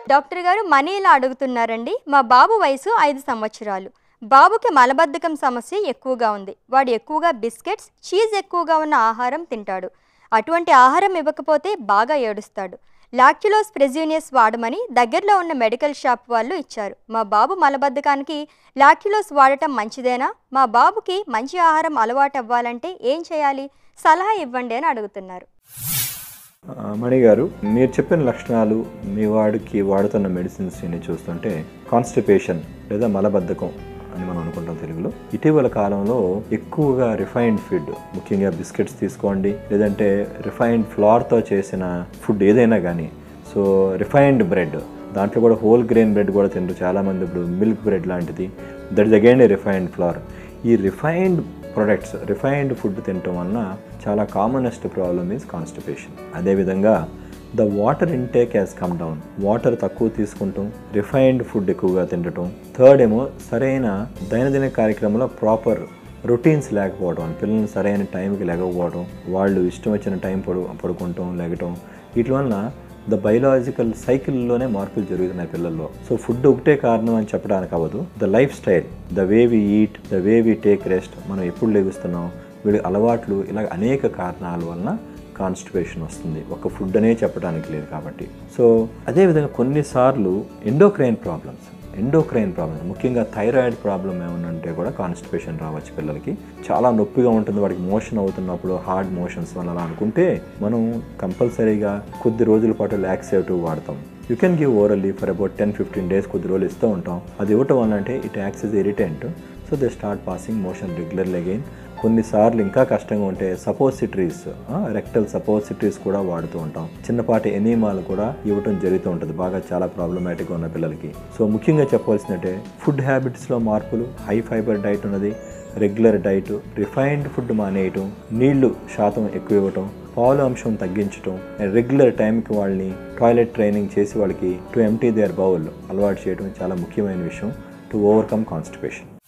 doctor గారు money ఇలా అడుగుతున్నారండి మా బాబు వయసు ఐదు సంవత్సరాలు బాబుకి మలబద్ధకం సమస్య ఎక్కువగా ఉంది వాడు ఎక్కువగా బిస్కెట్స్ చీజ్ ఎక్కువగా ఉన్న ఆహారం తింటాడు అటువంటి ఆహారం ఇవ్వకపోతే బాగా ఏడుస్తాడు లాక్యులోస్ ప్రెజ్యూనియస్ వాడమని దగ్గరలో ఉన్న మెడికల్ షాప్ వాళ్ళు ఇచ్చారు మా బాబు మలబద్ధకానికి లాక్యులోస్ వాడటం మంచిదేనా మా బాబుకి మంచి ఆహారం అలవాటు అవ్వాలంటే ఏం చేయాలి సలహా ఇవ్వండి అని అడుగుతున్నారు ఆ, మణి గారు మీరు చెప్పిన లక్షణాలు మీ వాడికి వాడుతున్న మెడిసిన్స్ ని చూస్తుంటే కాన్స్టిపేషన్ లేదా మలబద్ధకం అని మనం అనుకుంటాం తెలుగులో ఇటీవల కాలంలో ఎక్కువగా రిఫైన్డ్ ఫుడ్ ముఖ్యంగా బిస్కెట్స్ తీసుకోండి లేదంటే రిఫైన్డ్ ఫ్లార్తో చేసిన ఫుడ్ ఏదైనా కానీ సో రిఫైన్డ్ బ్రెడ్ దాంట్లో కూడా హోల్ గ్రెయిన్ బ్రెడ్ కూడా తింటారు చాలామంది ఇప్పుడు మిల్క్ బ్రెడ్ లాంటిది that is again refined flour ఈ రిఫైన్డ్ ప్రొడక్ట్స్ రిఫైన్డ్ ఫుడ్ తినటం వలన చాలా కామనెస్ట్ ప్రాబ్లమ్ ఈజ్ కాన్స్టిపేషన్ అదేవిధంగా the water intake has come down water తక్కువ తీసుకుంటాం రిఫైన్డ్ ఫుడ్ ఎక్కువగా తినటం థర్డ్ ఏమో సరైన దైనందిన కార్యక్రమంలో ప్రాపర్ రొటీన్స్ లేకపోవడం పిల్లల్ని సరైన టైంకి లేకపోవడం వాళ్ళు ఇష్టం వచ్చిన టైం పడు పడుకుంటాం లేగటం వీటి వలన ద బయలాజికల్ సైకిల్లోనే మార్పులు జరుగుతున్నాయి పిల్లల్లో సో ఫుడ్ ఒకటే కారణం అని చెప్పడానికి అవ్వదు the life style the way we eat the way we take rest మనం ఎప్పుడు లెగుస్తున్నాం వీడి అలవాట్లు ఇలా అనేక కారణాల వలన కాన్స్టిపేషన్ వస్తుంది ఒక ఫుడ్ అనే చెప్పడానికి లేదు కాబట్టి సో అదేవిధంగా కొన్నిసార్లు ఎండోక్రైన్ ప్రాబ్లమ్స్ ఎండోక్రైన్ ప్రాబ్లమ్స్ ముఖ్యంగా థైరాయిడ్ ప్రాబ్లం ఏమన్నా ఉంటే కూడా కాన్స్టిపేషన్ రావచ్చు పిల్లలకి చాలా నొప్పిగా ఉంటుంది వాడికి మోషన్ అవుతున్నప్పుడు హార్డ్ మోషన్స్ వల్ల అలా అనుకుంటే మనం కంపల్సరీగా కొద్ది రోజుల పాటు లాక్సేటివ్ వాడతాం you can give orally for about ten fifteen days కొద్ది రోజులు ఇస్తూ ఉంటాం అది ఇవ్వటం వల్ల అంటే it acts is irritant so they start passing motion regularly again కొన్నిసార్లు ఇంకా కష్టంగా ఉంటే సపోసిటరీస్ రెక్టల్ సపోసిటరీస్ కూడా వాడుతూ ఉంటాం చిన్నపాటి ఎనీమాలు కూడా ఇవ్వటం జరుగుతూ ఉంటుంది బాగా చాలా ప్రాబ్లమాటిక్గా ఉన్న పిల్లలకి సో ముఖ్యంగా చెప్పాల్సిందంటే ఫుడ్ హ్యాబిట్స్లో మార్పులు హై ఫైబర్ డైట్ ఉన్నది రెగ్యులర్ డైట్ రిఫైన్డ్ ఫుడ్ మానేయటం నీళ్లు శాతం ఎక్కువ ఇవ్వటం పాలు అంశం తగ్గించటం రెగ్యులర్ టైంకి వాళ్ళని టాయిలెట్ ట్రైనింగ్ చేసి వాళ్ళకి టు ఎంటీ దేర్ బౌల్ అలవాటు చేయడం చాలా ముఖ్యమైన విషయం టు ఓవర్కమ్ కాన్స్టిపేషన్